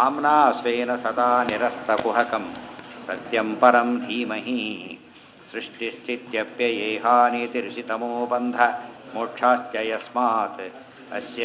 धाम्ना स्वेन सदा निरस्तकुहकं सत्यं परं धीमहि सृष्टिस्थित्यप्ययेहानीतिर्षितमो बन्ध मोक्षाश्च यस्मात् अस्य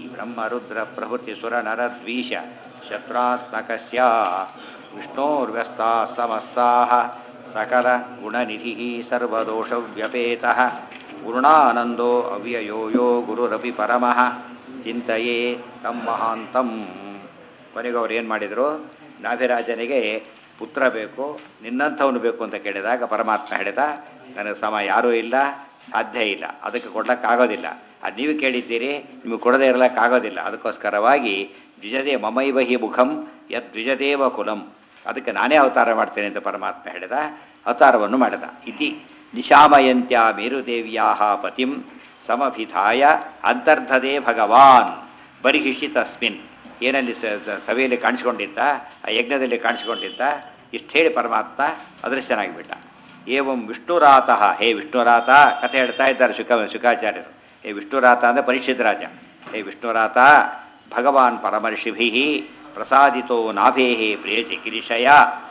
श्रीब्रह्मरुद्रप्रभृतिसुरनरद्वीष शत्रुत्मकस्य विष्णोर्व्यस्ताः समस्ताः सकलगुणनिधिः सर्वदोषव्यपेतः गुरुणानन्दो अव्ययो यो ಗುರುರಪಿ ಪರಮಃ ಚಿಂತೆಯೇ ತಮ್ಮ ಮಹಾಂತಂ ಕೊನೆಗೆ ಅವ್ರು ಏನು ಮಾಡಿದರು ನಾಭಿರಾಜನಿಗೆ ಪುತ್ರ ಬೇಕು ನಿನ್ನಂಥವನು ಬೇಕು ಅಂತ ಕೇಳಿದಾಗ ಪರಮಾತ್ಮ ಹೇಳಿದ ನನಗೆ ಸಮ ಯಾರೂ ಇಲ್ಲ ಸಾಧ್ಯ ಇಲ್ಲ ಅದಕ್ಕೆ ಕೊಡ್ಲಿಕ್ಕಾಗೋದಿಲ್ಲ ಅದು ನೀವು ಕೇಳಿದ್ದೀರಿ ನಿಮಗೆ ಕೊಡದೇ ಇರಲಿಕ್ಕಾಗೋದಿಲ್ಲ ಅದಕ್ಕೋಸ್ಕರವಾಗಿ ದ್ವಿಜದೇ ಮಮೈವ ಹಿ ಮುಖಂ ಯದ್ ದ್ವಿಜದೇವ ಕುಲಂ ಅದಕ್ಕೆ ನಾನೇ ಅವತಾರ ಮಾಡ್ತೇನೆ ಅಂತ ಪರಮಾತ್ಮ ಹೇಳಿದ ಅವತಾರವನ್ನು ಮಾಡಿದ ಇತಿ ನಿಶಾಮಯಂತ್ಯ ಮೇರುದೇವ್ಯಾ ಪತಿಂ ಸಮಭಿಧಾಯ ಅಂತರ್ಧದೆ ಭಗವಾನ್ ಬರಿಹಿಷಿ ತಸ್ಮಿನ್ ಏನಲ್ಲಿ ಸ- ಸ- ಸಭೆಯಲ್ಲಿ ಕಾಣಿಸ್ಕೊಂಡಿದ್ದ ಆ ಯಜ್ಞದಲ್ಲಿ ಕಾಣಿಸ್ಕೊಂಡಿದ್ದ ಇಷ್ಟು ಹೇಳಿ ಪರಮಾತ್ಮ ಅದೃಶ್ಯನಾಗಿಬಿಟ್ಟ ಏವಂ ವಿಷ್ಣುರಾತಃ ಹೇ ವಿಷ್ಣುರಾತ ಕಥೆ ಹೇಳ್ತಾ ಇದ್ದಾರೆ ಶುಕ ಶುಕಾಚಾರ್ಯರು ಹೇ ವಿಷ್ಣುರಾತ ಅಂದರೆ ಪರೀಕ್ಷಿತ್ ರಾಜ ಹೇ ವಿಷ್ಣುರಾತ ಭಗವಾನ್ ಪರಮರ್ಷಿಭಿ ಪ್ರಸಾದಿತೋ ನಾಭೇಹೇ ಪ್ರಿಯ ಚಿಕಿರಿಷಯ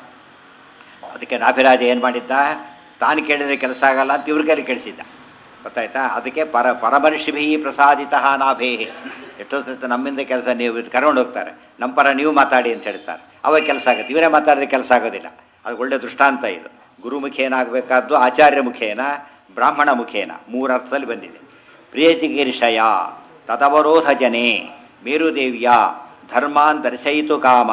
ಅದಕ್ಕೆ ನಾಭಿರಾಜ ಏನು ಮಾಡಿದ್ದ ತಾನು ಕೇಳಿದರೆ ಕೆಲಸ ಆಗಲ್ಲ ಅಂತ ಇವ್ರ ಕೈಲಿ ಕೇಳಿಸಿದ್ದ ಗೊತ್ತಾಯ್ತಾ ಅದಕ್ಕೆ ಪರ ಪರಮರ್ಷಿಭಿ ಪ್ರಸಾದಿತ ನಾಭೇಹಿ ಎಷ್ಟೋ ಸತಿ ನಮ್ಮಿಂದ ಕೆಲಸ ನೀವು ಕರ್ಕೊಂಡು ಹೋಗ್ತಾರೆ ನಮ್ಮ ಪರ ನೀವು ಮಾತಾಡಿ ಅಂತ ಹೇಳ್ತಾರೆ ಅವಾಗ ಕೆಲಸ ಆಗುತ್ತೆ ಇವರೇ ಮಾತಾಡಿದ್ರೆ ಕೆಲಸ ಆಗೋದಿಲ್ಲ ಅದು ಒಳ್ಳೆ ದೃಷ್ಟಾಂತ ಇದು ಗುರು ಮುಖೇನ ಆಗಬೇಕಾದ್ದು ಆಚಾರ್ಯ ಮುಖೇನ ಬ್ರಾಹ್ಮಣ ಮುಖೇನ ಮೂರು ಅರ್ಥದಲ್ಲಿ ಬಂದಿದೆ ಪ್ರಿಯಚಿಕೀರ್ಷಯ ತದವರೋಧ ಜನೇ ಮೇರುದೇವ್ಯ ಧರ್ಮಾನ್ ದರ್ಶಯಿತು ಕಾಮ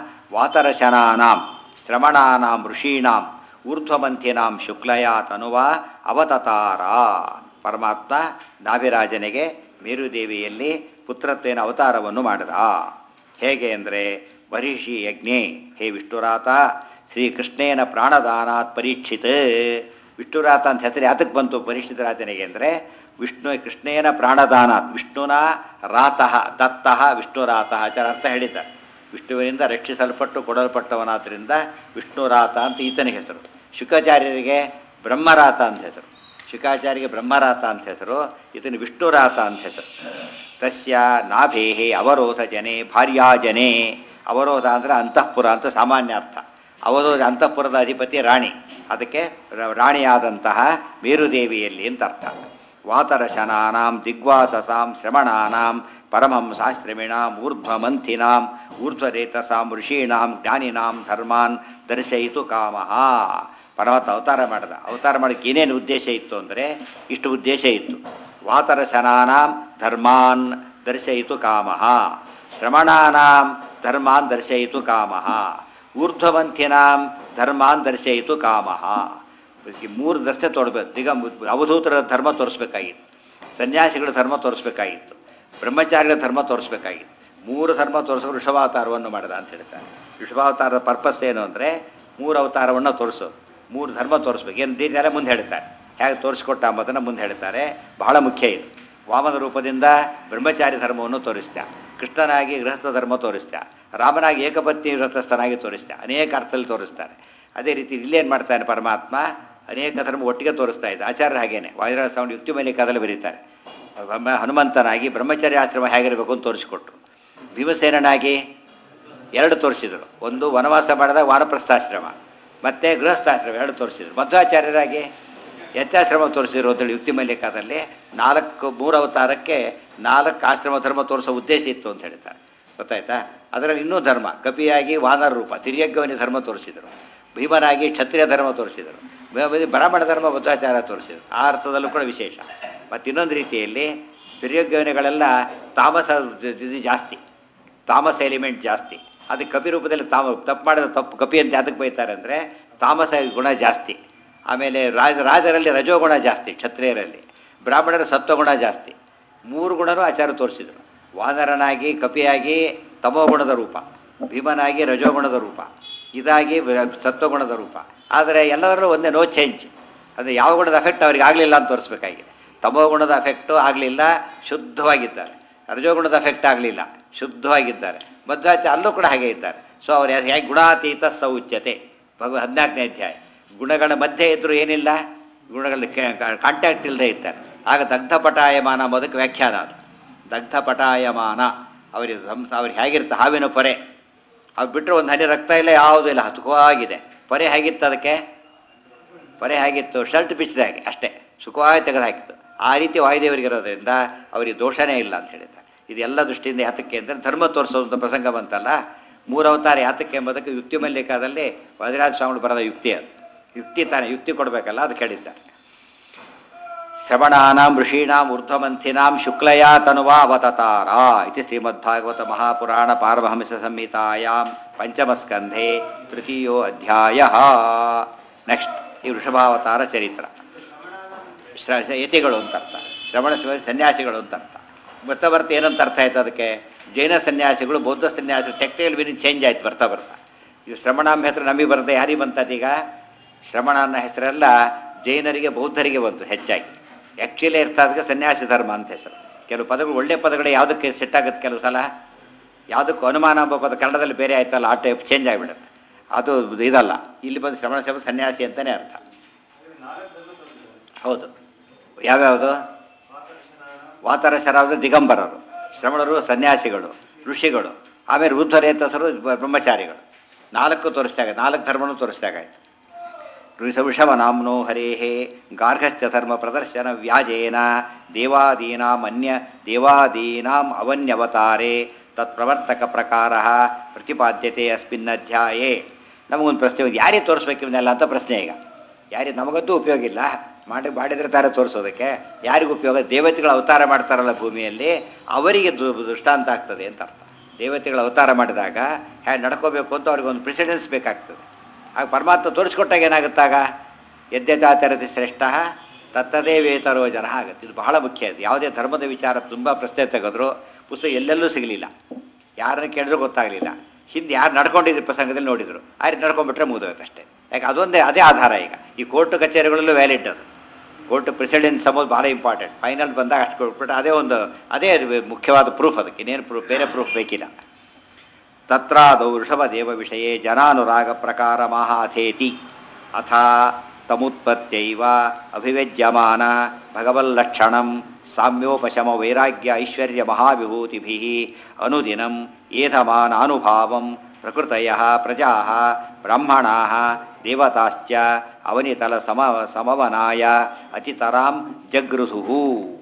ವಾತರಶನಾನಾಂ ಶ್ರಮಣಾನಾಂ ಋಷೀಣಾಂ ಊರ್ಧ್ವಮಂಥಿನಾಂ ಶುಕ್ಲಯ ತನುವ ಅವತತಾರ ಪರಮಾತ್ಮ ನಾಭಿರಾಜನಿಗೆ ಮೇರುದೇವಿಯಲ್ಲಿ ಪುತ್ರತ್ವೇನ ಅವತಾರವನ್ನು ಮಾಡಿದ ಹೇಗೆ ಅಂದರೆ ಬರಿಷಿ ಯಜ್ಞೆ ಹೇ ವಿಷ್ಣುರಾತ ಶ್ರೀಕೃಷ್ಣೇನ ಪ್ರಾಣದಾನಾತ್ ಪರೀಕ್ಷಿತ್ ವಿಷ್ಣುರಾತ ಅಂತ ಹೆಸರು ಯಾತಕ್ಕೆ ಬಂತು ಪರೀಕ್ಷಿತ ರಾಜನಿಗೆ ಅಂದರೆ ವಿಷ್ಣು ಕೃಷ್ಣೇನ ಪ್ರಾಣದಾನಾತ್ ವಿಷ್ಣುನ ರಾತಃ ದತ್ತಃ ವಿಷ್ಣುರಾತಃ ಆಚಾರ ಅರ್ಥ ಹೇಳಿದ್ದಾರೆ ವಿಷ್ಣುವಿನಿಂದ ರಕ್ಷಿಸಲ್ಪಟ್ಟು ಕೊಡಲ್ಪಟ್ಟವನಾದ್ರಿಂದ ವಿಷ್ಣುರಾತ ಅಂತ ಈತನ ಹೆಸರು ಶುಕಾಚಾರ್ಯರಿಗೆ ಬ್ರಹ್ಮರಾತ ಅಂತ ಹೆಸರು ಶುಕಾಚಾರ್ಯರಿಗೆ ಬ್ರಹ್ಮರಾತ ಅಂತ ಹೆಸರು ಈತನ ವಿಷ್ಣುರಾತ ಅಂತ ಹೆಸರು ತಸ್ಯ ನಾಭೇಹೇ ಅವರೋಧ ಜನೆ ಭಾರ್ಯಾ ಜನೆ ಅವರೋಧ ಅಂದರೆ ಅಂತಃಪುರ ಅಂತ ಸಾಮಾನ್ಯ ಅರ್ಥ ಅವರೋಧ ಅಂತಃಪುರದ ಅಧಿಪತಿ ರಾಣಿ ಅದಕ್ಕೆ ರ- ರಾಣಿಯಾದಂತಹ ಮೇರುದೇವಿಯಲ್ಲಿ ಅಂತ ಅರ್ಥ ವಾತರಶನಾನಾಂ ದಿಗ್ವಾಸಸಾಂ ಶ್ರಮಣಾನಾಂ ಪರಮಂ ಶಾಸ್ತ್ರಮಿಣಾಂ ಊರ್ಧ್ವಮಂಥಿನಾಂ ಊರ್ಧ್ವರೇತಸಾಂ ಋಷೀಣಾಂ ಜ್ಞಾನಿನಾಂ ಧರ್ಮಾನ್ ದರ್ಶಯಿತು ಕಾಮಃ ಪರಮಾತ್ಮ ಅವತಾರ ಮಾಡಿದ ಅವತಾರ ಮಾಡೋಕ್ಕೆ ಏನೇನು ಉದ್ದೇಶ ಇತ್ತು ಅಂದರೆ ಇಷ್ಟು ಉದ್ದೇಶ ಇತ್ತು ವಾತರಶನಾನಾಂ ಧರ್ಮಾನ್ ದರ್ಶಯಿತು ಕಾಮಃ ಶ್ರಮಣಾನಾಂ ಧರ್ಮಾನ್ ದರ್ಶಯಿತು ಕಾಮಃ ಊರ್ಧ್ವಮಂಥಿನಾಂ ಧರ್ಮಾನ್ ದರ್ಶಯಿತು ಕಾಮಃ ಈ ಮೂರು ದರ್ಶನ ತೋಡ್ಬೇಕು ದಿಗ ಅವಧೂತರ ಧರ್ಮ ತೋರಿಸ್ಬೇಕಾಗಿತ್ತು ಸನ್ಯಾಸಿಗಳ ಧರ್ಮ ತೋರಿಸ್ಬೇಕಾಗಿತ್ತು ಬ್ರಹ್ಮಚಾರಿಗಳ ಧರ್ಮ ತೋರಿಸ್ಬೇಕಾಗಿತ್ತು ಮೂರು ಧರ್ಮ ತೋರಿಸೋ ಋಷಭಾವತಾರವನ್ನು ಮಾಡಿದ ಅಂತ ಹೇಳ್ತಾರೆ ಋಷಭಾವತಾರದ ಪರ್ಪಸ್ ಏನು ಅಂದರೆ ಮೂರು ಅವತಾರವನ್ನು ತೋರಿಸೋದು ಮೂರು ಧರ್ಮ ತೋರಿಸ್ಬೇಕು ಏನು ಡೀಟೇಲ ಮುಂದೆ ಹೇಳ್ತಾರೆ ಹೇಗೆ ತೋರಿಸ್ಕೊಟ್ಟ ಅಂಬುದನ್ನು ಮುಂದೆ ಹೇಳ್ತಾರೆ ಬಹಳ ಮುಖ್ಯ ಇದು ವಾಮನ ರೂಪದಿಂದ ಬ್ರಹ್ಮಚಾರಿ ಧರ್ಮವನ್ನು ತೋರಿಸ್ತ ಕೃಷ್ಣನಾಗಿ ಗೃಹಸ್ಥ ಧರ್ಮ ತೋರಿಸ್ತ ರಾಮನಾಗಿ ಏಕಪತ್ನಿ ವ್ರತಸ್ಥನಾಗಿ ತೋರಿಸ್ತ ಅನೇಕ ಅರ್ಥದಲ್ಲಿ ತೋರಿಸ್ತಾರೆ ಅದೇ ರೀತಿ ಇಲ್ಲೇನು ಮಾಡ್ತಾನೆ ಪರಮಾತ್ಮ ಅನೇಕ ಧರ್ಮ ಒಟ್ಟಿಗೆ ತೋರಿಸ್ತಾ ಇದ್ದ ಆಚಾರ್ಯ ಹಾಗೇನೆ ವಾಯುರಾಜ ಸ್ವಾಮಿ ಯುಕ್ತಿ ಮೇಲೆ ಕದಲು ಬರೀತಾರೆ ಬ್ರಹ್ಮ ಹನುಮಂತನಾಗಿ ಬ್ರಹ್ಮಚರ್ಯ ಆಶ್ರಮ ಹೇಗಿರಬೇಕು ಅಂತ ತೋರಿಸಿಕೊಟ್ರು ಭೀಮಸೇನನಾಗಿ ಎರಡು ತೋರಿಸಿದರು ಒಂದು ವನವಾಸ ಮಾಡಿದ ವಾನಪ್ರಸ್ಥಾಶ್ರಮ ಮತ್ತು ಗೃಹಸ್ಥಾಶ್ರಮ ಎರಡು ತೋರಿಸಿದರು ಮಧ್ವಾಚಾರ್ಯರಾಗಿ ಯತ್ಯಾಶ್ರಮ ತೋರಿಸಿದ್ರು ಅಂತೇಳಿ ಯುಕ್ತಿ ಮಲ್ಲಿಕಾದಲ್ಲಿ ನಾಲ್ಕು ಮೂರು ಅವತಾರಕ್ಕೆ ನಾಲ್ಕು ಆಶ್ರಮ ಧರ್ಮ ತೋರಿಸೋ ಉದ್ದೇಶ ಇತ್ತು ಅಂತ ಹೇಳ್ತಾರೆ ಗೊತ್ತಾಯ್ತಾ ಅದರಲ್ಲಿ ಇನ್ನೂ ಧರ್ಮ ಕಪಿಯಾಗಿ ವಾನರ ರೂಪ ತಿರ್ಯಗ್ಗವನಿ ಧರ್ಮ ತೋರಿಸಿದರು ಭೀಮನಾಗಿ ಕ್ಷತ್ರಿಯ ಧರ್ಮ ತೋರಿಸಿದರು ಬ- ಬ್ರಾಹ್ಮಣ ಧರ್ಮ ಬುದ್ಧಾಚಾರ ತೋರಿಸಿದರು ಆ ಅರ್ಥದಲ್ಲೂ ಕೂಡ ವಿಶೇಷ ಮತ್ತು ಇನ್ನೊಂದು ರೀತಿಯಲ್ಲಿ ತಿರ್ಯಗ್ಗವನಿಗಳೆಲ್ಲ ತಾಮಸ ಇದು ಜಾಸ್ತಿ ತಾಮಸ ಎಲಿಮೆಂಟ್ ಜಾಸ್ತಿ ಅದಕ್ಕೆ ಕಪಿ ರೂಪದಲ್ಲಿ ತಾಮ ತಪ್ಪು ಮಾಡಿದ ತಪ್ಪು ಕಪಿ ಅಂತ ಯಾತಕ್ಕೆ ಬೈತಾರೆ ಅಂದರೆ ತಾಮಸ ಗುಣ ಜಾಸ್ತಿ ಆಮೇಲೆ ರಾಜ ರಾಜರಲ್ಲಿ ರಜೋಗುಣ ಜಾಸ್ತಿ ಕ್ಷತ್ರಿಯರಲ್ಲಿ ಬ್ರಾಹ್ಮಣರ ಸತ್ವಗುಣ ಜಾಸ್ತಿ ಮೂರು ಗುಣನೂ ಆಚಾರ ತೋರಿಸಿದರು ವಾನರನಾಗಿ ಕಪಿಯಾಗಿ ತಮೋಗುಣದ ರೂಪ ಭೀಮನಾಗಿ ರಜೋಗುಣದ ರೂಪ ಇದಾಗಿ ವ- ಸತ್ವಗುಣದ ರೂಪ ಆದರೆ ಎಲ್ಲದರಲ್ಲೂ ಒಂದೇ ನೋ ಚೇಂಜ್ ಅಂದರೆ ಯಾವ ಗುಣದ ಎಫೆಕ್ಟ್ ಅವ್ರಿಗೆ ಆಗಲಿಲ್ಲ ಅಂತ ತೋರಿಸ್ಬೇಕಾಗಿದೆ ತಮೋಗುಣದ ಎಫೆಕ್ಟು ಆಗಲಿಲ್ಲ ಶುದ್ಧವಾಗಿದ್ದಾರೆ ರಜೋಗುಣದ ಎಫೆಕ್ಟ್ ಆಗಲಿಲ್ಲ ಶುದ್ಧವಾಗಿದ್ದಾರೆ ಮಧ್ವಾಚಾರ್ಯ ಅಲ್ಲೂ ಕೂಡ ಹಾಗೆ ಇದ್ದಾರೆ ಸೊ ಅವ್ರು ಯಾ- ಹೇಗೆ ಗುಣಾತೀತ ಸೌಚ್ಯತೆ ಭಗವ ಹದಿನಾಲ್ಕನೇ ಅಧ್ಯಾಯ ಗುಣಗಳ ಮಧ್ಯೆ ಇದ್ದರೂ ಏನಿಲ್ಲ ಗುಣಗಳ ಕಾಂಟ್ಯಾಕ್ಟ್ ಇಲ್ಲದೆ ಇದ್ದಾರೆ ಆಗ ದಗ್ಧಪಟಾಯಮಾನ ಅನ್ನೋದಕ್ಕೆ ವ್ಯಾಖ್ಯಾನ ಅದು ದಗ್ಧಪಟಾಯಮಾನ ಅವರಿಗೆ ಸಂಸ ಅವ್ರಿಗೆ ಹೇಗಿರುತ್ತೆ ಹಾವಿನ ಪೊರೆ ಅದು ಬಿಟ್ಟರೆ ಒಂದು ಹನಿ ರಕ್ತ ಇಲ್ಲ ಯಾವುದೂ ಇಲ್ಲ ಹತುಕವಾಗಿದೆ ಪರೆ ಹೇಗಿತ್ತು ಅದಕ್ಕೆ ಪರೆ ಹೇಗಿತ್ತು ಶರ್ಟ್ ಬಿಚ್ಚಿದ ಹಾಗೆ ಅಷ್ಟೇ ಸುಖವಾಗಿ ತೆಗೆದು ಹಾಕಿತ್ತು ಆ ರೀತಿ ವಾಯುದೇವರಿಗೆ ಇರೋದ್ರಿಂದ ಅವರಿಗೆ ದೋಷನೇ ಇಲ್ಲ ಅಂತ ಹೇಳಿದ್ದಾರೆ ಇದೆಲ್ಲ ದೃಷ್ಟಿಯಿಂದ ಯಾತಕ್ಕೆ ಅಂದರೆ ಧರ್ಮ ತೋರಿಸೋದಂಥ ಪ್ರಸಂಗ ಬಂತಲ್ಲ ಮೂರು ಅವತಾರ ಯಾತಕ್ಕೆ ಎಂಬುದಕ್ಕೆ ಯುಕ್ತಿ ಮಲ್ಲಿಕಾದಲ್ಲಿ ವಜ್ರಾಜ ಸ್ವಾಮಿಗಳು ಬರೆದ ಯುಕ್ತಿ ಅದು ಯುಕ್ತಿ ತಾನೇ ಯುಕ್ತಿ ಕೊಡಬೇಕಲ್ಲ ಅದು ಕೇಳಿದ್ದಾರೆ ಶ್ರವಣಾನಾಂ ಋಷೀಣಾಂ ಊರ್ಧ್ವಮಂಥಿನಾಂ ಶುಕ್ಲಯಾ ತನುವಾ ಅವತತಾರ ಇತಿ ಶ್ರೀಮದ್ಭಾಗವತ ಮಹಾಪುರಾಣ ಪಾರಮಹಂಸ ಸಂಹಿತಾಯಾಂ ಪಂಚಮಸ್ಕಂಧೆ ತೃತೀಯೋ ಅಧ್ಯಾಯ ನೆಕ್ಸ್ಟ್ ಈ ವೃಷಭಾವತಾರ ಚರಿತ್ರ ಶ್ರ ಯತಿಗಳು ಅಂತ ಅರ್ಥ ಶ್ರವಣ ಶಿವ ಸನ್ಯಾಸಿಗಳು ಅಂತ ಅರ್ಥ ಬರ್ತಾ ಬರ್ತಾ ಏನಂತ ಅರ್ಥ ಆಯ್ತು ಅದಕ್ಕೆ ಜೈನ ಸನ್ಯಾಸಿಗಳು ಬೌದ್ಧ ಸನ್ಯಾಸಿ ಟೆಕ್ಟೈಲ್ ಮೀನಿಂಗ್ ಚೇಂಜ್ ಆಯ್ತು ಬರ್ತಾ ಬರ್ತಾ ಇದು ಶ್ರವಣ ಎಂಬ ಹೆಸರು ನಮಗೆ ಬರುತ್ತೆ ಯಾರಿಗೆ ಬಂತದೀಗ ಶ್ರವಣ ಅನ್ನೋ ಹೆಸರೆಲ್ಲ ಜೈನರಿಗೆ ಬೌದ್ಧರಿಗೆ ಬಂತು ಹೆಚ್ಚಾಗಿ ಆ್ಯಕ್ಚುಲಿ ಅರ್ಥ ಅದಕ್ಕೆ ಸನ್ಯಾಸಿ ಧರ್ಮ ಅಂತ ಹೆಸರು ಕೆಲವು ಪದಗಳು ಒಳ್ಳೆ ಪದಗಳು ಯಾವುದಕ್ಕೆ ಸೆಟ್ ಆಗುತ್ತೆ ಕೆಲವು ಸಲ ಯಾವುದಕ್ಕೂ ಅನುಮಾನ ಎಂಬ ಪದ ಕನ್ನಡದಲ್ಲಿ ಬೇರೆ ಆಯ್ತಲ್ಲ ಆ ಟೈಪ್ ಚೇಂಜ್ ಆಗಿಬಿಡುತ್ತೆ ಅದು ಇದಲ್ಲ ಇಲ್ಲಿ ಬಂದು ಶ್ರವಣ ಸೇವ ಸನ್ಯಾಸಿ ಅಂತಲೇ ಅರ್ಥ ಹೌದು ಯಾವ್ಯಾವುದು ವಾತರ ಶರಾವದ ದಿಗಂಬರರು ಶ್ರವಣರು ಸನ್ಯಾಸಿಗಳು ಋಷಿಗಳು ಆಮೇಲೆ ರುದ್ಧರೇ ಅಂತ ಹೆಸರು ಬ್ರಹ್ಮಚಾರಿಗಳು ನಾಲ್ಕು ತೋರಿಸ್ದಾಗ ನಾಲ್ಕು ಧರ್ಮನೂ ತೋರಿಸ್ದಾಗಾಯ್ತು ಋಷಭ ನಾಮ್ನೋ ಹರೇಹೇ ಗಾರ್ಹಸ್ಥ್ಯ ಧರ್ಮ ಪ್ರದರ್ಶನ ವ್ಯಾಜೇನ ದೇವಾದೀನಾಂ ಅನ್ಯ ದೇವಾದೀನಾಂ ಅವನ್ಯವತಾರೆ ತತ್ಪ್ರವರ್ತಕ ಪ್ರಕಾರ ಪ್ರತಿಪಾದ್ಯತೆ ಅಸ್ಮಿನ್ ಅಧ್ಯಾಯೇ ನಮಗೊಂದು ಪ್ರಶ್ನೆ ಒಂದು ಯಾರಿಗೆ ತೋರಿಸ್ಬೇಕು ಇವನ್ನೆಲ್ಲ ಅಂತ ಪ್ರಶ್ನೆ ಈಗ ಯಾರಿಗೆ ನಮಗಂತೂ ಉಪಯೋಗ ಇಲ್ಲ ಮಾಡಿ ಮಾಡಿದ್ರೆ ತಾರೆ ತೋರಿಸೋದಕ್ಕೆ ಯಾರಿಗೂ ಉಪಯೋಗ ದೇವತೆಗಳು ಅವತಾರ ಮಾಡ್ತಾರಲ್ಲ ಭೂಮಿಯಲ್ಲಿ ಅವರಿಗೆ ದು- ದೃಷ್ಟಾಂತ ಆಗ್ತದೆ ಅಂತ ಅರ್ಥ ದೇವತೆಗಳು ಅವತಾರ ಮಾಡಿದಾಗ ಹೇಗೆ ನಡ್ಕೋಬೇಕು ಅಂತ ಅವ್ರಿಗೆ ಒಂದು ಪ್ರೆಸಿಡೆನ್ಸ್ ಬೇಕಾಗ್ತದೆ ಆಗ ಪರಮಾತ್ಮ ತೋರಿಸ್ಕೊಟ್ಟಾಗ ಏನಾಗುತ್ತಾಗ ಯದ್ಯತಾಚರತಿ ಶ್ರೇಷ್ಠ ತತ್ತದೇ ವೇತರೋ ಜನ ಆಗುತ್ತೆ ಇದು ಬಹಳ ಮುಖ್ಯ ಇದು ಯಾವುದೇ ಧರ್ಮದ ವಿಚಾರ ತುಂಬ ಪ್ರಶ್ನೆ ತೆಗೆದ್ರು ಪುಸ್ತಕ ಎಲ್ಲೆಲ್ಲೂ ಸಿಗಲಿಲ್ಲ ಯಾರನ್ನು ಕೇಳಿದ್ರು ಗೊತ್ತಾಗಲಿಲ್ಲ ಹಿಂದೆ ಯಾರು ನಡ್ಕೊಂಡಿದ್ದ ಪ್ರಸಂಗದಲ್ಲಿ ನೋಡಿದರು ಆ ರೀತಿ ನಡ್ಕೊಂಡ್ಬಿಟ್ರೆ ಮುಗಿದೋಯ್ತು ಅಷ್ಟೇ ಯಾಕೆ ಅದೊಂದೇ ಅದೇ ಆಧಾರ ಈಗ ಈ ಕೋರ್ಟ್ ಕಚೇರಿಗಳಲ್ಲೂ ವ್ಯಾಲಿಡ್ ಅದು ಕೋರ್ಟ್ ಪ್ರೆಸಿಡೆನ್ಸ್ ಅಂಬೋದು ಭಾಳ ಇಂಪಾರ್ಟೆಂಟ್ ಫೈನಲ್ ಬಂದಾಗ ಅಷ್ಟು ಕೊಟ್ಬಿಟ್ಟು ಅದೇ ಒಂದು ಅದೇ ಅದು ಮುಖ್ಯವಾದ ಪ್ರೂಫ್ ಅದಕ್ಕೆ ಇನ್ನೇನು ಪ್ರೂಫ್ ಬೇರೆ ಪ್ರೂಫ್ ಬೇಕಿಲ್ಲ ತತ್ರಾದೌ ಋಷಭದೇವ ವಿಷಯೇ ಜನಾನುರಾಗ ಪ್ರಕಾರ ಮಹಾಥೇತಿ ಅಥ ತಮುತ್ಪತ್ತೈವ ಅಭಿವ್ಯಜ್ಯಮಾನ ಭಗವಲ್ಲಕ್ಷಣಂ ಸಾಮ್ಯೋಪಶಮ ವೈರಾಗ್ಯ ಐಶ್ವರ್ಯ ಮಹಾವಿಭೂತಿಭಿ ಅನುದಿನಂ ಏಧಮಾನಾನುಭಾವಂ ಪ್ರಕೃತಯ ಪ್ರಜಾ ಬ್ರಾಹ್ಮಣಾ ದೇವತಾಶ್ಚ ಅವನಿತಲ ಸಮ ಸಮವನಾಯ ಅತಿತರಾಂ ಜಗೃಧು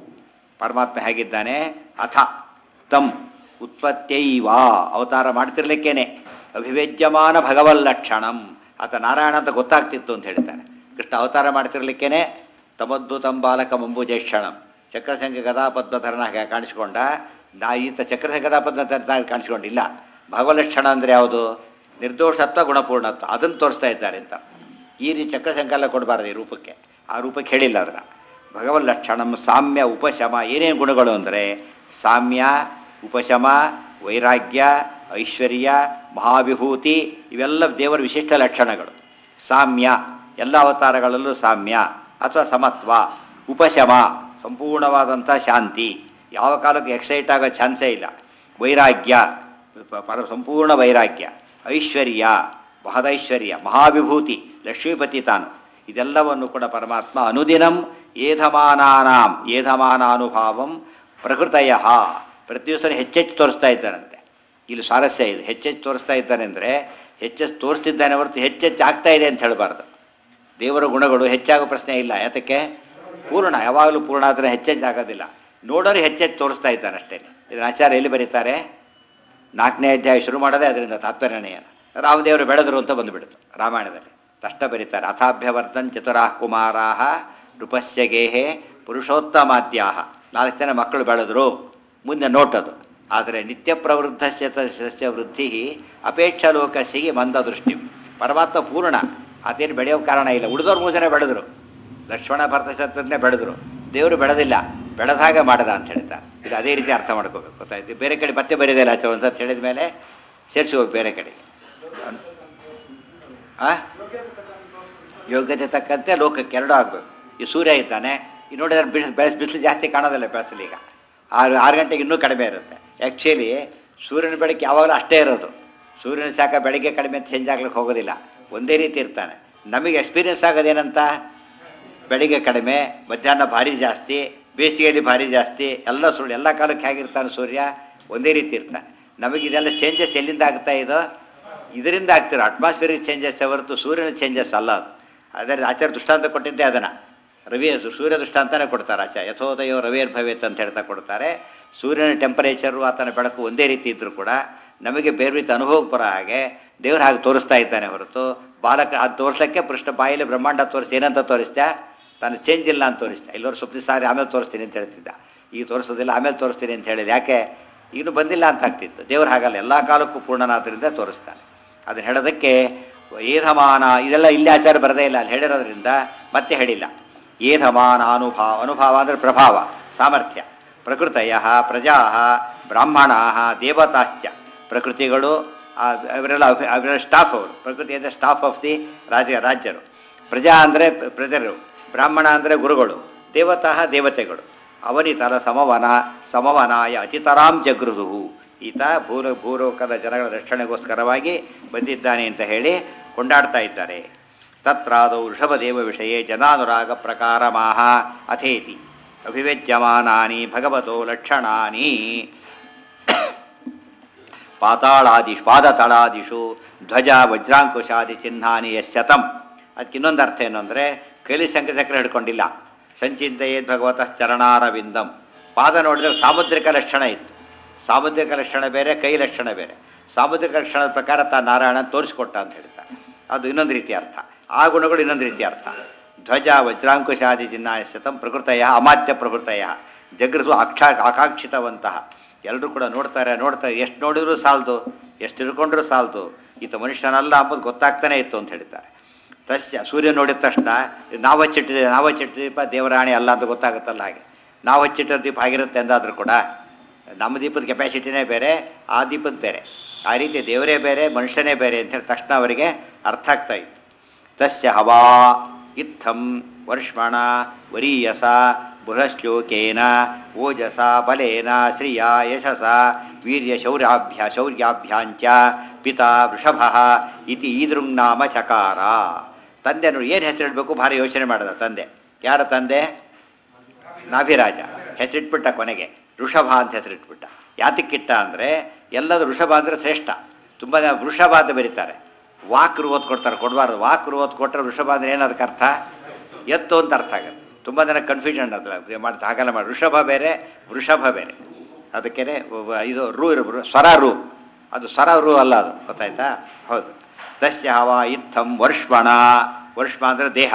ಪರಮಾತ್ಮ ಹೇಗಿದ್ದಾನೆ ಅಥ ತಂ ಉತ್ಪತ್ತೈವ ಅವತಾರ ಮಾಡ್ತಿರ್ಲಿಕ್ಕೇನೆ ಅಭಿವ್ಯಜ್ಯಮಾನ ಭಗವಲ್ಲಕ್ಷಣಂ ಆತ ನಾರಾಯಣ ಅಂತ ಗೊತ್ತಾಗ್ತಿತ್ತು ಅಂತ ಹೇಳ್ತಾರೆ ಕೃಷ್ಣ ಅವತಾರ ಮಾಡ್ತಿರ್ಲಿಕ್ಕೇನೆ ತಮದ್ಭುತಂ ಬಾಲಕ ಮಂಬುಜೇಕ್ಷಣಂ ಚಕ್ರಸಂಘ ಗದಾಪದ್ಮಧರನ ಹಾಗೆ ಕಾಣಿಸ್ಕೊಂಡ ನಾ ಈತ ಚಕ್ರಸಂಘ ಗದಾಪದ್ಮಧರ ಕಾಣಿಸ್ಕೊಂಡಿಲ್ಲ ಭಗವಲಕ್ಷಣ ಅಂದರೆ ಯಾವುದು ನಿರ್ದೋಷತ್ವ ಗುಣಪೂರ್ಣತ್ವ ಅದನ್ನು ತೋರಿಸ್ತಾ ಇದ್ದಾರೆ ಅಂತ ಈ ರೀತಿ ಚಕ್ರಸಂಘ ಎಲ್ಲ ಕೊಡಬಾರ್ದು ಈ ರೂಪಕ್ಕೆ ಆ ರೂಪಕ್ಕೆ ಹೇಳಿಲ್ಲ ಅದನ್ನು ಭಗವಲ್ಲಕ್ಷಣಂ ಸಾಮ್ಯ ಉಪಶಮ ಏನೇನು ಗುಣಗಳು ಅಂದರೆ ಸಾಮ್ಯ ಉಪಶಮ ವೈರಾಗ್ಯ ಐಶ್ವರ್ಯ ಮಹಾವಿಭೂತಿ ಇವೆಲ್ಲ ದೇವರ ವಿಶಿಷ್ಟ ಲಕ್ಷಣಗಳು ಸಾಮ್ಯ ಎಲ್ಲ ಅವತಾರಗಳಲ್ಲೂ ಸಾಮ್ಯ ಅಥವಾ ಸಮತ್ವ ಉಪಶಮ ಸಂಪೂರ್ಣವಾದಂಥ ಶಾಂತಿ ಯಾವ ಕಾಲಕ್ಕೆ ಎಕ್ಸೈಟ್ ಆಗೋ ಚಾನ್ಸೇ ಇಲ್ಲ ವೈರಾಗ್ಯ ಪ- ಪರ ಸಂಪೂರ್ಣ ವೈರಾಗ್ಯ ಐಶ್ವರ್ಯ ಮಹದೈಶ್ವರ್ಯ ಮಹಾವಿಭೂತಿ ಲಕ್ಷ್ಮೀಪತಿ ತಾನು ಇದೆಲ್ಲವನ್ನು ಕೂಡ ಪರಮಾತ್ಮ ಅನುದಿನಂ ಏಧಮಾನಾನಾಂ ಏಧಮಾನಾನುಭಾವಂ ಪ್ರಕೃತಯ ಪ್ರತಿ ದಿವಸ ಹೆಚ್ಚೆಚ್ಚು ತೋರಿಸ್ತಾ ಇದ್ದಾನಂತೆ ಇಲ್ಲಿ ಸ್ವಾರಸ್ಯ ಇದೆ ಹೆಚ್ಚೆಚ್ಚು ತೋರಿಸ್ತಾ ಇದ್ದಾನೆ ಅಂದರೆ ಹೆಚ್ಚೆಚ್ಚು ತೋರಿಸ್ತಿದ್ದಾನೆ ಹೊರತು ಹೆಚ್ಚೆಚ್ಚು ಆಗ್ತಾ ಇದೆ ಅಂತ ಹೇಳಬಾರ್ದು ದೇವರ ಗುಣಗಳು ಹೆಚ್ಚಾಗೋ ಪ್ರಶ್ನೆ ಇಲ್ಲ ಯಾತಕ್ಕೆ ಪೂರ್ಣ ಯಾವಾಗಲೂ ಪೂರ್ಣ ಆದರೆ ಹೆಚ್ಚೆಚ್ಚು ಆಗೋದಿಲ್ಲ ನೋಡೋರು ಹೆಚ್ಚೆಚ್ಚು ತೋರಿಸ್ತಾ ಇದ್ದಾನೆ ಅಷ್ಟೇ ಇದನ್ನ ಆಚಾರ್ಯ ಎಲ್ಲಿ ಬರೀತಾರೆ ನಾಲ್ಕನೇ ಅಧ್ಯಾಯ ಶುರು ಮಾಡೋದೇ ಅದರಿಂದ ತಾತ್ಪರ್ಯನೆಯನ್ನು ರಾಮದೇವರು ಬೆಳೆದರು ಅಂತ ಬಂದುಬಿಡ್ತು ರಾಮಾಯಣದಲ್ಲಿ ತಷ್ಟ ಬರೀತಾರೆ ಅಥಾಭ್ಯವರ್ಧನ್ ಚತುರಾಃ ಕುಮಾರಾಹ ನೃಪಸ್ಯ ಗೇಹೆ ಪುರುಷೋತ್ತಮಾದ್ಯಾಹ ನಾಲ್ಕು ಜನ ಮಕ್ಕಳು ಬೆಳೆದರು ಮುಂದೆ ನೋಟದು ಆದರೆ ನಿತ್ಯ ಪ್ರವೃದ್ಧಸ್ಯ ಸಸ್ಯ ವೃದ್ಧಿ ಅಪೇಕ್ಷಾ ಲೋಕಸಿಗೆ ಮಂದ ದೃಷ್ಟಿ ಪರಮಾತ್ಮ ಪೂರ್ಣ ಅದೇನು ಬೆಳೆಯೋ ಕಾರಣ ಇಲ್ಲ ಉಳಿದವ್ರು ಮೂರು ಜನ ಬೆಳೆದರು ಲಕ್ಷ್ಮಣ ಭರತ ಶತ್ರುಘ್ನೇ ಬೆಳೆದರು ದೇವರು ಬೆಳೆದಿಲ್ಲ ಬೆಳೆದ ಹಾಗೆ ಮಾಡದ ಅಂತ ಹೇಳ್ತಾರೆ ಇದು ಅದೇ ರೀತಿ ಅರ್ಥ ಮಾಡ್ಕೋಬೇಕು ಗೊತ್ತಾಯ್ತು ಬೇರೆ ಕಡೆ ಮತ್ತೆ ಬರೀದಿಲ್ಲ ಆಚೆ ಅಂತ ಹೇಳಿದ ಮೇಲೆ ಸೇರಿಸಿ ಹೋಗಿ ಬೇರೆ ಕಡೆಗೆ ಆ ಯೋಗ್ಯತೆ ತಕ್ಕಂತೆ ಲೋಕಕ್ಕೆ ಎರಡೂ ಆಗಬೇಕು ಈ ಸೂರ್ಯ ಇದ್ದಾನೆ ಈ ನೋಡಿದ್ರೆ ಬಿಸ್ ಬೆಳೆಸ್ ಬಿಸಿಲು ಜಾಸ್ತಿ ಕಾಣೋದಿಲ್ಲ ಬಿಸಿಲು ಈಗ ಆರು ಆರು ಗಂಟೆಗೆ ಇನ್ನೂ ಕಡಿಮೆ ಇರುತ್ತೆ ಆ್ಯಕ್ಚುಲಿ ಸೂರ್ಯನ ಬೆಳಕು ಯಾವಾಗಲೂ ಅಷ್ಟೇ ಇರೋದು ಸೂರ್ಯನ ಶಾಖ ಬೆಳಗ್ಗೆ ಕಡಿಮೆ ಚೇಂಜ್ ಆಗ್ಲಿಕ್ಕೆ ಹೋಗೋದಿಲ್ಲ ಒಂದೇ ರೀತಿ ಇರ್ತಾನೆ ನಮಗೆ ಎಕ್ಸ್ಪೀರಿಯನ್ಸ್ ಆಗೋದೇನಂತ ಬೆಳಿಗ್ಗೆ ಕಡಿಮೆ ಮಧ್ಯಾಹ್ನ ಭಾರಿ ಜಾಸ್ತಿ ಬೇಸಿಗೆಯಲ್ಲಿ ಭಾರಿ ಜಾಸ್ತಿ ಎಲ್ಲ ಸುಳ್ಳು ಎಲ್ಲ ಕಾಲಕ್ಕೆ ಹೇಗಿರ್ತಾನೆ ಸೂರ್ಯ ಒಂದೇ ರೀತಿ ಇರ್ತಾನೆ ನಮಗೆ ಇದೆಲ್ಲ ಚೇಂಜಸ್ ಎಲ್ಲಿಂದ ಆಗ್ತಾ ಇದು ಇದರಿಂದ ಆಗ್ತಿರೋ ಅಟ್ಮಾಸ್ಫಿಯರಿಕ್ ಚೇಂಜಸ್ ಹೊರತು ಸೂರ್ಯನ ಚೇಂಜಸ್ ಅಲ್ಲ ಅದು ಅದರ ಆಚಾರ್ಯ ದೃಷ್ಟಾಂತ ಕೊಟ್ಟಿದ್ದೆ ಅದನ್ನು ರವಿ ಸೂರ್ಯ ದೃಷ್ಟಾಂತನೇ ಕೊಡ್ತಾರೆ ಆಚಾರ್ಯ ಯಥೋದಯೋ ರವಿಯರ್ ಭವೇತ್ ಅಂತ ಹೇಳ್ತಾ ಕೊಡ್ತಾರೆ ಸೂರ್ಯನ ಟೆಂಪರೇಚರು ಆತನ ಬೆಳಕು ಒಂದೇ ರೀತಿ ಇದ್ದರೂ ಕೂಡ ನಮಗೆ ಬೇರೆ ರೀತಿ ಅನುಭವ ಬರೋ ಹಾಗೆ ದೇವ್ರು ಹಾಗೆ ತೋರಿಸ್ತಾ ಇದ್ದಾನೆ ಹೊರತು ಬಾಲಕ ಅದು ತೋರ್ಸೋಕ್ಕೆ ಪೃಷ್ಠ ಬಾಯಲ್ಲಿ ಬ್ರಹ್ಮಾಂಡ ತೋರಿಸ್ತಾ ಏನಂತ ತೋರಿಸ್ತಾ ತಾನು ಚೇಂಜ್ ಇಲ್ಲ ಅಂತ ತೋರಿಸ್ತಾ ಇಲ್ಲವರು ಸ್ವಲ್ಪ ಸಾರಿ ಆಮೇಲೆ ತೋರಿಸ್ತೀನಿ ಅಂತ ಹೇಳ್ತಿದ್ದ ಈಗ ತೋರಿಸೋದಿಲ್ಲ ಆಮೇಲೆ ತೋರಿಸ್ತೀನಿ ಅಂತ ಹೇಳಿದ ಯಾಕೆ ಇನ್ನು ಬಂದಿಲ್ಲ ಅಂತ ಆಗ್ತಿತ್ತು ದೇವ್ರು ಹಾಗಲ್ಲ ಎಲ್ಲ ಕಾಲಕ್ಕೂ ಪೂರ್ಣನಾದ್ರಿಂದ ತೋರಿಸ್ತಾನೆ ಅದನ್ನು ಹೇಳೋದಕ್ಕೆ ಏಧಮಾನ ಇದೆಲ್ಲ ಇಲ್ಲಿ ಆಚಾರ ಬರದೇ ಇಲ್ಲ ಅಲ್ಲಿ ಹೇಳಿರೋದ್ರಿಂದ ಮತ್ತೆ ಹೇಳಿಲ್ಲ ಏಧಮಾನ ಅನುಭಾವ ಅನುಭಾವ ಅಂದರೆ ಪ್ರಭಾವ ಸಾಮರ್ಥ್ಯ ಪ್ರಕೃತಯ ಪ್ರಜಾ ಬ್ರಾಹ್ಮಣ ದೇವತಾಶ್ಚ ಪ್ರಕೃತಿಗಳು ಆ, ಅವರೆಲ್ಲ ಅಭಿ- ಅವರೆಲ್ಲ ಸ್ಟಾಫ್ ಅವರು ಪ್ರಕೃತಿ ಅಂದರೆ ಸ್ಟಾಫ್ ಆಫ್ ದಿ ರಾಜ್ಯ ರಾಜ್ಯರು ಪ್ರಜಾ ಅಂದರೆ ಪ್ರಜರು ಬ್ರಾಹ್ಮಣ ಅಂದರೆ ಗುರುಗಳು ದೇವತಃ ದೇವತೆಗಳು ಅವನಿತಲ ಸಮವನ ಸಮವನಾಯ ಅತಿತರಾಂ ಜಗೃದು ಈತ ಭೂಲ ಭೂಲೋಕದ ಜನಗಳ ರಕ್ಷಣೆಗೋಸ್ಕರವಾಗಿ ಬಂದಿದ್ದಾನೆ ಅಂತ ಹೇಳಿ ಕೊಂಡಾಡ್ತಾ ಇದ್ದಾರೆ ತತ್ರಾದೌ ಋಷಭದೇವ ವಿಷಯ ಜನಾನುರಾಗ ಪ್ರಕಾರ ಮಾಹ ಅಥೇತಿ ಅಭಿವ್ಯಜ್ಯಮಾನಾನಿ ಭಗವತೋ ಲಕ್ಷಣಾನಿ ಪಾತಾಳಾದಿ ಪಾದತಳಾದಿಷು ಧ್ವಜ ವಜ್ರಾಂಕುಶಾದಿ ಚಿಹ್ನಾನಿ ಯಶತಂ ಅದಕ್ಕೆ ಇನ್ನೊಂದು ಅರ್ಥ ಏನು ಅಂದರೆ ಕೈಲಿ ಶಂಕ ಚಕ್ರ ಹಿಡ್ಕೊಂಡಿಲ್ಲ ಸಂಚಿಂತೆಯೇದ್ ಭಗವತಃ ಚರಣಾರವಿಂದಂ ಪಾದ ನೋಡಿದ್ರೆ ಸಾಮುದ್ರಿಕ ಲಕ್ಷಣ ಇತ್ತು ಸಾಮುದ್ರಿಕ ಲಕ್ಷಣ ಬೇರೆ ಕೈ ಲಕ್ಷಣ ಬೇರೆ ಸಾಮುದ್ರಿಕ ಲಕ್ಷಣದ ಪ್ರಕಾರ ತಾ ನಾರಾಯಣ ತೋರಿಸಿಕೊಟ್ಟ ಅಂತ ಹೇಳ್ತಾರೆ ಅದು ಇನ್ನೊಂದು ರೀತಿಯ ಅರ್ಥ ಆ ಗುಣಗಳು ಇನ್ನೊಂದು ರೀತಿಯ ಅರ್ಥ ಧ್ವಜ ವಜ್ರಾಂಕುಶಾದಿ ಚಿಹ್ನಾಯ ಶತಂ ಪ್ರಕೃತಯ ಅಮಾತ್ಯ ಪ್ರಕೃತಯ ಜಗೃತು ಅಕ್ಷಾ ಆಕಾಂಕ್ಷಿತವಂತಹ ಎಲ್ಲರೂ ಕೂಡ ನೋಡ್ತಾರೆ ನೋಡ್ತಾರೆ ಎಷ್ಟು ನೋಡಿದ್ರು ಸಾಲದು ಎಷ್ಟು ತಿಳ್ಕೊಂಡ್ರೂ ಸಾಲದು ಈತ ಮನುಷ್ಯನಲ್ಲ ಅಂಬುದು ಗೊತ್ತಾಗ್ತಾನೆ ಇತ್ತು ಅಂತ ಹೇಳ್ತಾರೆ ತಸ್ಯ ಸೂರ್ಯ ನೋಡಿದ ತಕ್ಷಣ ನಾವು ಹಚ್ಚಿಟ್ಟಿದೆ ನಾವು ಹಚ್ಚಿಟ್ಟ ದೀಪ ದೇವರಾಣಿ ಅಲ್ಲ ಅಂತ ಗೊತ್ತಾಗುತ್ತಲ್ಲ ಹಾಗೆ ನಾವು ಹಚ್ಚಿಟ್ಟ ದೀಪ ಆಗಿರುತ್ತೆ ಅಂದಾದರೂ ಕೂಡ ನಮ್ಮ ದೀಪದ ಕೆಪಾಸಿಟಿನೇ ಬೇರೆ ಆ ದೀಪದ ಬೇರೆ ಆ ರೀತಿ ದೇವರೇ ಬೇರೆ ಮನುಷ್ಯನೇ ಬೇರೆ ಅಂತ ಹೇಳಿ ತಕ್ಷಣ ಅವರಿಗೆ ಅರ್ಥ ಆಗ್ತಾ ಇತ್ತು ತಸ್ಯ ಹವಾ ಇತ್ತಂ ವರ್ಷಮಣ ವರೀಯಸ ಬೃಹಶ್ಲೋಕೇನ ಓಜಸ ಬಲೇನ ಶ್ರಿಯ ಯಶಸ ವೀರ್ಯ ಶೌರ್ಯಾಭ್ಯ ಶೌರ್ಯಾಭ್ಯಾಂಚ ಪಿತಾ ವೃಷಭ ಇತಿ ಈದೃಂಗ್ನಾಮ ಚಕಾರ ತಂದೆ ನೋಡಿ ಏನು ಹೆಸರಿಡಬೇಕು ಭಾರಿ ಯೋಚನೆ ಮಾಡಿದ ತಂದೆ ಯಾರ ತಂದೆ ನಾಭಿರಾಜ ಹೆಸರಿಟ್ಬಿಟ್ಟ ಕೊನೆಗೆ ಋಷಭ ಅಂತ ಹೆಸರಿಟ್ಬಿಟ್ಟ ಯಾತಕ್ಕಿಟ್ಟ ಅಂದರೆ ಎಲ್ಲದು ಋಷಭ ಅಂದರೆ ಶ್ರೇಷ್ಠ ತುಂಬ ಜನ ವೃಷಭ ಅಂತ ಬರೀತಾರೆ ವಾಕ್ರು ಓದ್ ಕೊಡ್ತಾರೆ ಕೊಡಬಾರ್ದು ವಾಕ್ರು ಓದ್ ಕೊಟ್ಟರೆ ವೃಷಭ ಅಂದರೆ ಏನದಕ್ಕೆ ಅರ್ಥ ಎತ್ತು ಅಂತ ಅರ್ಥ ಆಗುತ್ತೆ ತುಂಬ ಜನ ಕನ್ಫ್ಯೂಷನ್ ಅದಲ್ಲ ಮಾಡ್ತಾ ಹಾಗೆಲ್ಲ ಮಾಡಿ ವೃಷಭ ಬೇರೆ ವೃಷಭ ಬೇರೆ ಅದಕ್ಕೆ ಇದು ರು ಇರು ಸ್ವರ ರು ಅದು ಸ್ವರ ರು ಅಲ್ಲ ಅದು ಗೊತ್ತಾಯ್ತಾ ಹೌದು ತಸ್ಯ ಹವ ಇತ್ತಂ ವರ್ಷಮಣ ವರ್ಷಮ ಅಂದರೆ ದೇಹ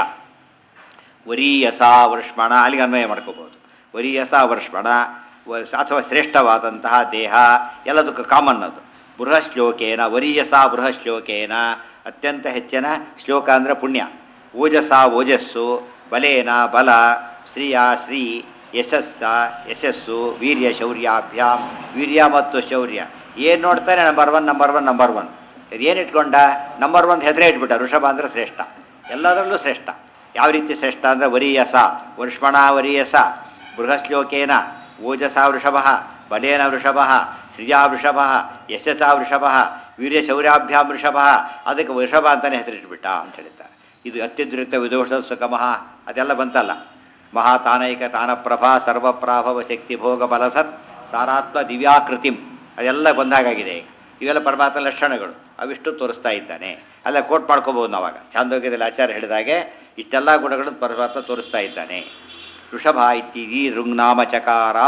ವರೀಯಸ ವರ್ಷಮಣ ಅಲ್ಲಿಗೆ ಅನ್ವಯ ಮಾಡ್ಕೋಬೋದು ವರೀಯಸ ವರ್ಷಮಣ ವ- ಅಥವಾ ಶ್ರೇಷ್ಠವಾದಂತಹ ದೇಹ ಎಲ್ಲದಕ್ಕೂ ಕಾಮನ್ ಅದು ಬೃಹಶ್ಲೋಕೇನ ವರೀಯಸ ಬೃಹಶ್ಲೋಕೇನ ಅತ್ಯಂತ ಹೆಚ್ಚಿನ ಶ್ಲೋಕ ಅಂದರೆ ಪುಣ್ಯ ಓಜಸ ಓಜಸ್ಸು ಬಲೇನ ಬಲ ಶ್ರೀಯ ಶ್ರೀ ಯಶಸ್ಸ ಯಶಸ್ಸು ವೀರ್ಯ ಶೌರ್ಯಾಭ್ಯಾಮ್ ವೀರ್ಯ ಮತ್ತು ಶೌರ್ಯ ಏನು ನೋಡ್ತಾನೆ number one number one number one ಏನು ಇಟ್ಕೊಂಡ ನಂಬರ್ ಒನ್ ಹೆಸರೇ ಇಟ್ಬಿಟ್ಟ ಋಷಭ ಅಂದರೆ ಶ್ರೇಷ್ಠ ಎಲ್ಲದರಲ್ಲೂ ಶ್ರೇಷ್ಠ ಯಾವ ರೀತಿ ಶ್ರೇಷ್ಠ ಅಂದರೆ ವರೀಯಸ ವರ್ಷಮಣ ವರೀಯಸ ಬೃಹಶ್ಲೋಕೇನ ಓಜಸ ವೃಷಭ ಬಲೇನ ವೃಷಭ ಶ್ರಿಯಾ ವೃಷಭ ಯಶಸ ವೃಷಭ ವೀರ್ಯ ಶೌರ್ಯಾಭ್ಯಾಂ ವೃಷಭ ಅದಕ್ಕೆ ವೃಷಭ ಅಂತಲೇ ಹೆಸರಿಟ್ಬಿಟ್ಟ ಅಂತ ಹೇಳ್ತಾರೆ ಇದು ಅತ್ಯುದ್ರಿಕ್ತ ವಿದೋಷ ಸುಖಮಃ ಅದೆಲ್ಲ ಬಂತಲ್ಲ ಮಹಾತಾನೈಕ ತಾನಪ್ರಭಾ ಸರ್ವಪ್ರಾಭವ ಶಕ್ತಿ ಭೋಗ ಬಲಸತ್ ಸಾರಾತ್ಮ ದಿವ್ಯಾಕೃತಿಂ ಅದೆಲ್ಲ ಬಂದಾಗಿದೆ ಈಗ ಇವೆಲ್ಲ ಪರಮಾತ್ಮ ಲಕ್ಷಣಗಳು ಅವಿಷ್ಟು ತೋರಿಸ್ತಾ ಇದ್ದಾನೆ ಅಲ್ಲ ಕೋಟ್ ಮಾಡ್ಕೋಬೋದು ನಾವಾಗ ಚಾಂದೋಗ್ಯದಲ್ಲಿ ಆಚಾರ್ಯ ಹೇಳಿದಾಗೆ ಇಷ್ಟೆಲ್ಲ ಗುಣಗಳನ್ನು ಪರಮಾತ್ಮ ತೋರಿಸ್ತಾ ಇದ್ದಾನೆ ಋಷಭ ಇತ್ತೀದಿ ಋಂಗ್ನಾಮ ಚಕಾರ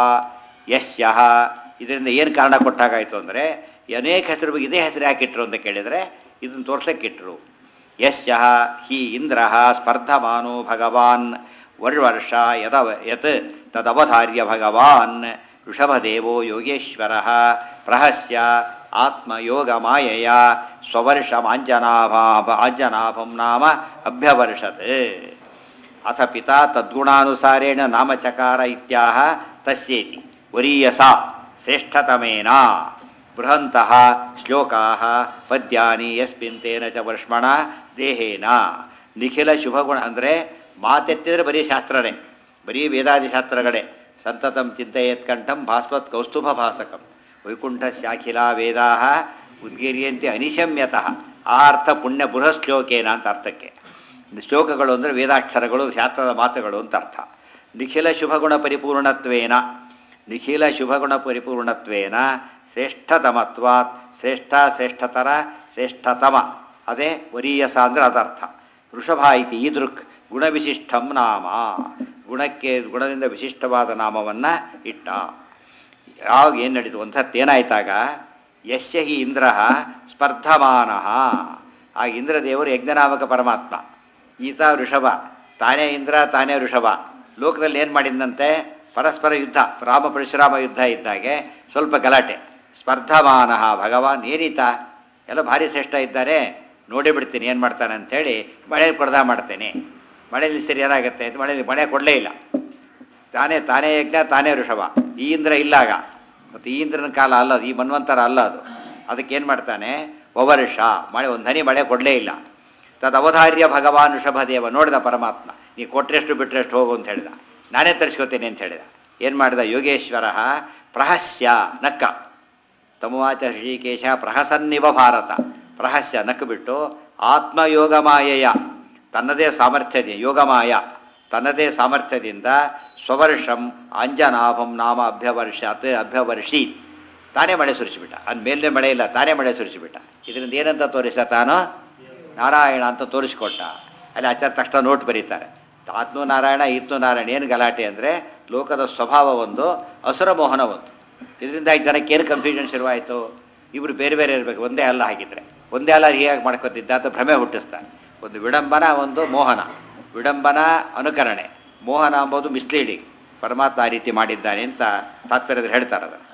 ಯಶ್ಯ ಇದರಿಂದ ಏನು ಕಾರಣ ಕೊಟ್ಟಾಗಾಯಿತು ಅಂದರೆ ಅನೇಕ ಹೆಸರು ಬಗ್ಗೆ ಇದೇ ಹೆಸರು ಯಾಕೆ ಇಟ್ಟರು ಅಂತ ಕೇಳಿದರೆ ಇದನ್ನು ತೋರ್ಸಕ್ಕಿಟ್ರು ಯಶ್ಯ ಹಿ ಇಂದ್ರ ಸ್ಪರ್ಧಮಾನೋ ಭಗವಾನ್ ವರ್ಷ ಯದ ಯತ್ ತದವಧಾರ್ಯ ಭಗವಾನ್ ಋಷಭದೇವೋ ಯೋಗೇಶ್ವರ ಪ್ರಹಸ್ಯ ಆತ್ಮಯೋಗ ಮಾಯೆಯ ಸ್ವವರ್ಷಮಾಂಜನಾಭಾ ಆಂಜನಾಭಂ ನಾಮ ಅಭ್ಯವರ್ಷತ್ ಅಥ ಪಿತಾ ತದ್ಗುಣಾನುಸಾರೇಣ ನಾಮಚಕಾರ ಇತ್ಯಾಹ ತಸ್ಯೇತಿ ವರೀಯಸ ಶ್ರೇಷ್ಠತಮೇನ ಬೃಹಂತಹ ಶ್ಲೋಕಾ ಪದ್ಯಾನಿ ಯಸ್ಮಿನ್ ತೇನ ಚ ವರ್ಷಮಣ ದೇಹೇನ ನಿಖಿಲ ಶುಭಗುಣ ಅಂದರೆ ಮಾತೆತ್ತಿದ್ರೆ ಬರೀ ಶಾಸ್ತ್ರನೇ ಬರೀ ವೇದಾದಿ ಶಾಸ್ತ್ರಗಳೇ ಸಂತತಂ ಚಿಂತೆಯತ್ ಕಂಠಂ ಭಾಸ್ವತ್ ಕೌಸ್ತುಭ ಭಾಸಕಂ ವೈಕುಂಠ ಶಾಖಿಲ ವೇದಾ ಉದ್ಗೀರ್ಯಂತೆ ಅನಿಶಮ್ಯತಃ ಆ ಅರ್ಥ ಪುಣ್ಯ ಬೃಹಶ್ಲೋಕೇನ ಅಂತ ಅರ್ಥಕ್ಕೆ ಶ್ಲೋಕಗಳು ಅಂದರೆ ವೇದಾಕ್ಷರಗಳು ಶಾಸ್ತ್ರದ ಮಾತುಗಳು ಅಂತ ಅರ್ಥ ನಿಖಿಲ ಶುಭಗುಣ ಪರಿಪೂರ್ಣತ್ವೇನ ನಿಖಿಲ ಶುಭಗುಣ ಪರಿಪೂರ್ಣತ್ವೇನ ಶ್ರೇಷ್ಠತಮತ್ವಾತ್ ಶ್ರೇಷ್ಠ ಶ್ರೇಷ್ಠತರ ಶ್ರೇಷ್ಠತಮ ಅದೇ ವರೀಯಸ ಅಂದರೆ ಅದರ್ಥ ವೃಷಭ ಇತಿ ಈದೃಕ್ ಗುಣವಿಶಿಷ್ಟಂ ನಾಮ ಗುಣಕ್ಕೆ ಗುಣದಿಂದ ವಿಶಿಷ್ಟವಾದ ನಾಮವನ್ನು ಇಟ್ಟ ಯಾವಾಗ ಏನು ನಡೀತು ಒಂಥತ್ತು ಏನಾಯ್ತಾಗ ಯಶ್ಯ ಹಿ ಇಂದ್ರ ಸ್ಪರ್ಧಮಾನ ಆ ಇಂದ್ರದೇವರು ಯಜ್ಞನಾಮಕ ಪರಮಾತ್ಮ ಈತ ವೃಷಭ ತಾನೇ ಇಂದ್ರ ತಾನೇ ವೃಷಭ ಲೋಕದಲ್ಲಿ ಏನು ಮಾಡಿದಂತೆ ಪರಸ್ಪರ ಯುದ್ಧ ರಾಮ ಪರಶುರಾಮ ಯುದ್ಧ ಇದ್ದಾಗೆ ಸ್ವಲ್ಪ ಗಲಾಟೆ ಸ್ಪರ್ಧಮಾನ ಭಗವಾನ್ ಏನೀತ ಎಲ್ಲ ಭಾರಿ ಶ್ರೇಷ್ಠ ಇದ್ದಾರೆ ನೋಡೇ ಬಿಡ್ತೀನಿ ಏನು ಮಾಡ್ತಾನೆ ಅಂಥೇಳಿ ಮಳೆ ಕೊಡ್ದ ಮಾಡ್ತೇನೆ ಮಳೆಯಲ್ಲಿ ಸರಿ ಏನಾಗುತ್ತೆ ಅಂತ ಮಳೆಯಲ್ಲಿ ಮಳೆ ಕೊಡಲೇ ಇಲ್ಲ ತಾನೇ ತಾನೇ ಯಜ್ಞ ತಾನೇ ವೃಷಭ ಈ ಇಂದ್ರ ಇಲ್ಲಾಗ ಮತ್ತು ಈ ಇಂದ್ರನ ಕಾಲ ಅಲ್ಲ ಅದು ಈ ಮನ್ವಂತರ ಅಲ್ಲ ಅದು ಅದಕ್ಕೆ ಏನು ಮಾಡ್ತಾನೆ ಒವರ್ಷ ಮಳೆ ಒಂದು ಹನಿ ಮಳೆ ಕೊಡಲೇ ಇಲ್ಲ ತದವಧಾರ್ಯ ಭಗವಾನ್ ವೃಷಭದೇವ ನೋಡಿದ ಪರಮಾತ್ಮ ನೀ ಕೊಟ್ಟರೆಷ್ಟು ಬಿಟ್ಟರೆಷ್ಟು ಹೋಗು ಅಂತ ಹೇಳಿದ ನಾನೇ ತರಿಸ್ಕೋತೇನೆ ಅಂತ ಹೇಳಿದ ಏನು ಮಾಡಿದ ಯೋಗೇಶ್ವರ ಪ್ರಹಸ್ಯ ನಕ್ಕ ತಮುವಾಚ ಋಷಿಕೇಶ ಪ್ರಹಸನ್ನಿವ ಭಾರತ ಪ್ರಹಸ್ಯ ನಕ್ಕು ಬಿಟ್ಟು ಆತ್ಮಯೋಗಮಾಯೆಯ ತನ್ನದೇ ಸಾಮರ್ಥ್ಯದ ಯೋಗಮಾಯ ತನ್ನದೇ ಸಾಮರ್ಥ್ಯದಿಂದ ಸ್ವವರ್ಷಂ ಅಂಜನಾಭಂ ನಾಮ ಅಭ್ಯವರ್ಷಾತ್ ಅಭ್ಯವರ್ಷಿ ತಾನೇ ಮಳೆ ಸುರಿಸಿಬಿಟ್ಟ ಅಂದ ಮೇಲೇ ಮಳೆ ಇಲ್ಲ ತಾನೇ ಮಳೆ ಸುರಿಸಿಬಿಟ್ಟ ಇದರಿಂದ ಏನಂತ ತೋರಿಸ ತಾನು ನಾರಾಯಣ ಅಂತ ತೋರಿಸ್ಕೊಟ್ಟ ಅಲ್ಲಿ ಆಚಾರ ತಕ್ಷಣ ನೋಟ್ ಬರೀತಾರೆ ಆತ್ಮ ನಾರಾಯಣ ಈತ್ನು ನಾರಾಯಣ ಏನು ಗಲಾಟೆ ಅಂದರೆ ಲೋಕದ ಸ್ವಭಾವ ಒಂದು ಅಸುರ ಮೋಹನ ಒಂದು ಇದರಿಂದ ಐದು ಜನಕ್ಕೆ ಏನು ಕನ್ಫ್ಯೂಷನ್ ಶುರುವಾಯಿತು ಇವರು ಬೇರೆ ಬೇರೆ ಇರಬೇಕು ಒಂದೇ ಅಲ್ಲ ಹಾಗಿದ್ರೆ ಒಂದೇ ಅಲ್ಲ ಹೀಗಾಗಿ ಮಾಡ್ಕೊತಿದ್ದ ಅಂತ ಭ್ರಮೆ ಹುಟ್ಟಿಸ್ತಾನೆ ಒಂದು ವಿಡಂಬನ ಒಂದು ಮೋಹನ ವಿಡಂಬನ ಅನುಕರಣೆ ಮೋಹನ ಅಂಬೋದು ಮಿಸ್ಲೀಡಿಂಗ್ ಪರಮಾತ್ಮ ಆ ರೀತಿ ಮಾಡಿದ್ದಾನೆ ಅಂತ ತಾತ್ಪರ್ಯದಲ್ಲಿ ಹೇಳ್ತಾರೆ ಅದನ್ನು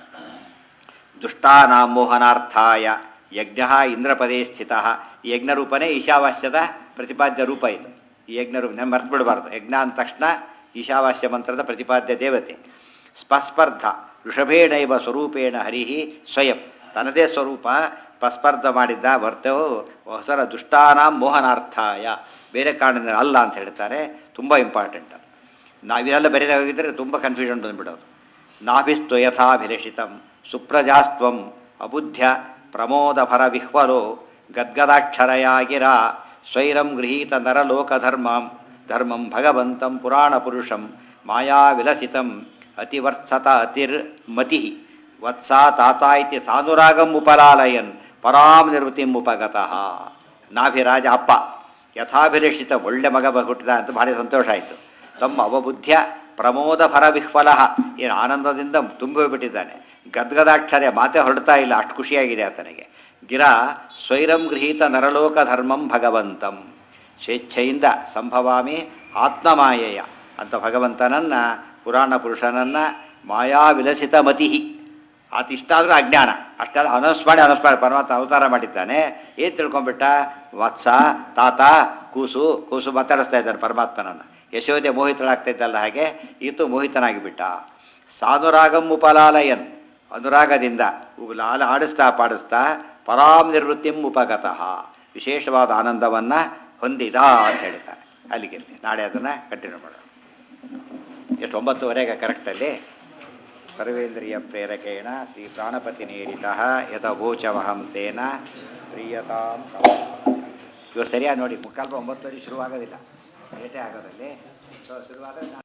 ದುಷ್ಟಾನಾಂ ಮೋಹನಾರ್ಥಾಯ ಯಜ್ಞ ಇಂದ್ರಪದೇ ಸ್ಥಿತ ಈ ಯಜ್ಞರೂಪನೇ ಈಶಾವಾಸ್ಯದ ಪ್ರತಿಪಾದ್ಯ ರೂಪ ಇದು ಈ ಯಜ್ಞರೂಪ ನಮ್ಮ ಮರ್ತು ಬಿಡಬಾರ್ದು ಯಜ್ಞ ಅಂದ ತಕ್ಷಣ ಈಶಾವಾಸ್ಯ ಮಂತ್ರದ ಪ್ರತಿಪಾದ್ಯ ದೇವತೆ ಸ್ಪಸ್ಪರ್ಧ ವೃಷಭೇಣೈವ ಸ್ವರೂಪೇಣ ಹರಿಹಿ ಸ್ವಯಂ ತನ್ನದೇ ಸ್ವರೂಪ ಸ್ಪಸ್ಪರ್ಧ ಮಾಡಿದ್ದ ವರ್ತವು ಹೊಸರ ದುಷ್ಟಾನಾಂ ಮೋಹನಾರ್ಥಾಯ ಬೇರೆ ಕಾರಣದಿಂದ ಅಲ್ಲ ಅಂತ ಹೇಳ್ತಾರೆ ತುಂಬ ಇಂಪಾರ್ಟೆಂಟ್ ನಾವೆಲ್ಲ ಬೇರೆ ಹೋಗಿದ್ದರೆ ತುಂಬ ಕನ್ಫ್ಯೂಷನ್ ಬಂದುಬಿಡೋದು ನಾಭಿಸ್ತು ಯಥಾಭಿಲಷಿತಂ ಸುಪ್ರಜಾಸ್ತ್ವಂ ಅಬುದ್ಧ್ಯ ಪ್ರಮೋದಭರ ವಿಹ್ವಲೋ ಗದ್ಗದಾಕ್ಷರಯಾಗಿರ ಸ್ವೈರಂ ಗೃಹೀತ ನರಲೋಕಧರ್ಮಂ ಧರ್ಮಂ ಭಗವಂತಂ ಪುರಾಣಪುರುಷಂ ಮಾಯಾವಿಲಸಿತಂ ಅತಿವತ್ಸತ ಅತಿರ್ಮತಿ ವತ್ಸಾ ತಾತ ಇತಿ ಸಾನುರಾಗಂ ಉಪಲಾಲಯನ್ ಪರಾಂ ನಿರ್ವೃತಿಂ ಉಪಗತಃ ನಾಭಿರಾಜ ಅಪ್ಪ ಯಥಾಭಿಲಷಿತ ಒಳ್ಳೆ ಮಗ ಬ- ಹುಟ್ಟಿದ ಅಂತ ಭಾರಿ ಸಂತೋಷ ಆಯಿತು ತಮ್ಮ ಅವಬುದ್ಧ್ಯ ಪ್ರಮೋದ ಫರ ವಿಹ್ವಲ ಏನು ಆನಂದದಿಂದ ತುಂಬಿ ಹೋಗ್ಬಿಟ್ಟಿದ್ದಾನೆ ಗದ್ಗದಾಕ್ಷರ್ಯ ಮಾತೆ ಹೊರಡ್ತಾ ಇಲ್ಲ ಅಷ್ಟು ಖುಷಿಯಾಗಿದೆ ಆತನಿಗೆ ಗಿರ ಸ್ವೈರಂ ಗೃಹೀತ ನರಲೋಕ ಧರ್ಮಂ ಭಗವಂತಂ ಸ್ವೇಚ್ಛೆಯಿಂದ ಸಂಭವಾಮಿ ಆತ್ಮಮಾಯೆಯ ಅಂತ ಭಗವಂತನನ್ನು ಪುರಾಣ ಪುರುಷನನ್ನು ಮಾಯಾವಿಲಸಿತ ಮತಿ ಆತ ಇಷ್ಟಾದರೂ ಅಜ್ಞಾನ ಅಷ್ಟೆಲ್ಲ ಅನೌನ್ಸ್ ಮಾಡಿ ಅನೌನ್ಸ್ ಮಾಡಿ ಪರಮಾತ್ಮ ಅವತಾರ ಮಾಡಿದ್ದಾನೆ ಏನು ತಿಳ್ಕೊಂಬಿಟ್ಟ ವತ್ಸ ತಾತ ಕೂಸು ಕೂಸು ಮಾತಾಡಿಸ್ತಾ ಇದ್ದಾನೆ ಪರಮಾತ್ಮನನ್ನು ಯಶೋದೆ ಮೋಹಿತಳಾಗ್ತಾ ಇದ್ದಲ್ಲ ಹಾಗೆ ಈತು ಮೋಹಿತನಾಗಿಬಿಟ್ಟ ಸಾನುರಾಗಂ ಉಪಲಾಲಯನ್ ಅನುರಾಗದಿಂದ ಉ- ಲಾಲ ಆಡಿಸ್ತಾ ಪಾಡಿಸ್ತಾ ಪರಾಂ ನಿರ್ವೃತ್ತಿಂ ಉಪಗತಃ ವಿಶೇಷವಾದ ಆನಂದವನ್ನು ಹೊಂದಿದ ಅಂತ ಹೇಳ್ತಾರೆ ಅಲ್ಲಿಗೆ ನಾಳೆ ಅದನ್ನು ಕಂಟಿನ್ಯೂ ಮಾಡೋಣ ಎಷ್ಟು ಒಂಬತ್ತುವರೆಗೆ ಕರೆಕ್ಟಲ್ಲಿ ಸರ್ವೇಂದ್ರಿಯ ಪ್ರೇರಕೇಣ ಶ್ರೀ ಪ್ರಾಣಪತಿ ನೀಡಿತ ಯಥವೋಚವಹಂ ತೇನ ಪ್ರಿಯತಾಂ ಇವಾಗ ಸರಿಯಾಗಿ ನೋಡಿ ಮುಕ್ಕಾಲ್ಪ ಒಂಬತ್ತುವರೆ ಶುರುವಾಗೋದಿಲ್ಲ ಲೇಟೇ ಆಗೋದಲ್ಲಿ ಸೊ ಶುರುವಾದರೆ